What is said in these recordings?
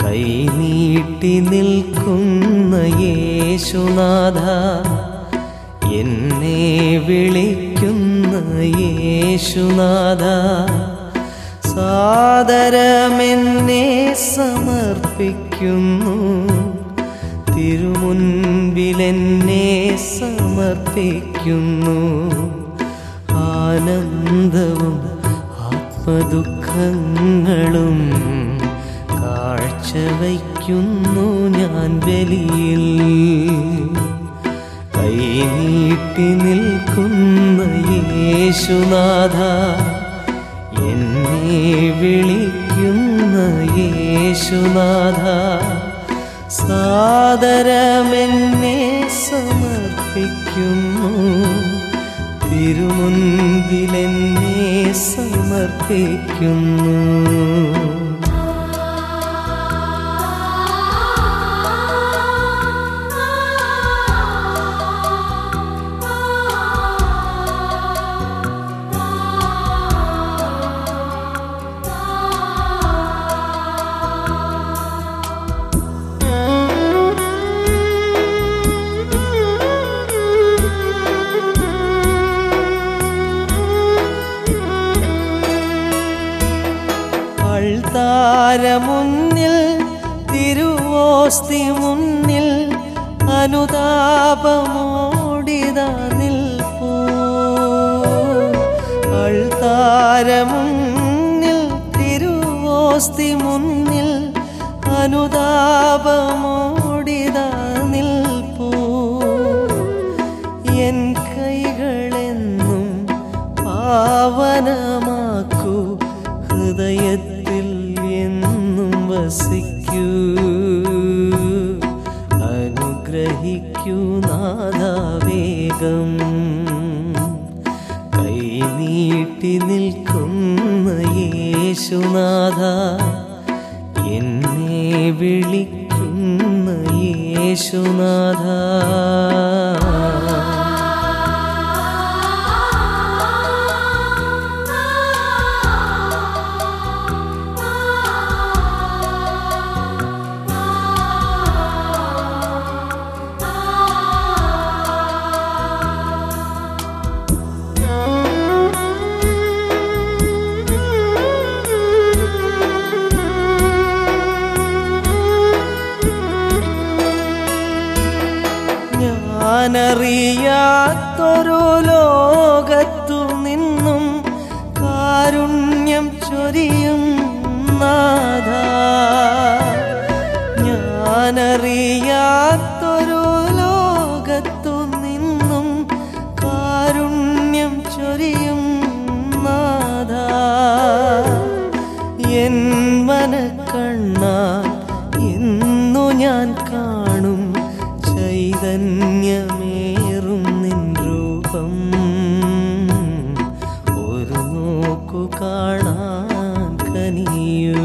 കൈനീട്ടി നിൽക്കുന്ന യേശുനാഥ എന്നെ വിളിക്കുന്ന യേശുനാഥ സാദരമെന്നെ സമർപ്പിക്കുന്നു തിരുമുൻപിലെന്നെ സമർപ്പിക്കുന്നു ആനന്ദവും ആത്മദുഃഖങ്ങളും കാഴ്ചവയ്ക്കുന്നു ഞാൻ ബലിയിൽ കൈനീട്ടി നിൽക്കുന്ന യേശുനാഥ എന്നെ വിളിക്കുന്ന യേശുനാഥ സാദരമെന്നെ സമർപ്പിക്കുന്നു തിരുമുൻപിലെന്നെ സമർപ്പിക്കുന്നു അൾത്താര മുന്നിൽ തിരുവോസ്തി മുന്നിൽ അനുതാപമോടിത നിൽപ്പൂ അൾത്താര മുന്നിൽ തിരുവോസ്തി മുന്നിൽ അനുതാപമോടിത നിൽപ്പൂ എൻ കൈകളെന്നും പാവനമാക്കൂ ഹൃദയത്തിൽ എന്നും വസിക്കൂ അനുഗ്രഹിക്കൂ നാദാവേഗം കൈനീട്ടി നിൽക്കുന്ന യേശുനാഥ എന്നെ വിളിക്കുന്ന യേശുനാഥ ഞാനറിയാത്തൊരു ലോകത്തു നിന്നും കാരുണ്യം ചൊരിയും നാഥ ഞാനറിയാത്തൊരു ലോകത്തു നിന്നും കാരുണ്യം ചൊരിയും നാഥ എൻ മനക്കണ്ണാൽ എന്നു ഞാൻ കാണും ചൈതന്യമേറും നിൻ രൂപം ഒരു നോക്കു കാണാൻ കനിയൂ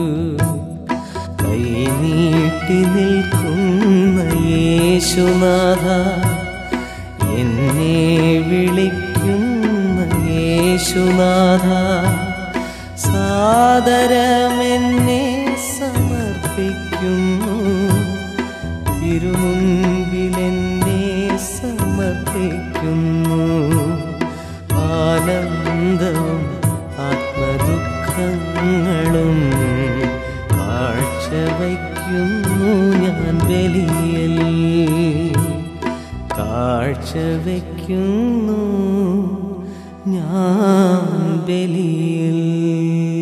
കൈനീട്ടി നിൽക്കുന്ന യേശുനാഥ എന്നെ വിളിക്കുന്ന യേശുനാഥ സാദരമെന്നെ സമർപ്പിക്കുന്നു തിരുമുൻപിലെന്നെ സമർപ്പിക്കുന്നു ആനന്ദവും ആത്മദുഃഖങ്ങളും കാഴ്ചവയ്ക്കുന്നു ഞാൻ ബലിയൽ കാഴ്ചവയ്ക്കുന്നു ഞാൻ ബലിയൽ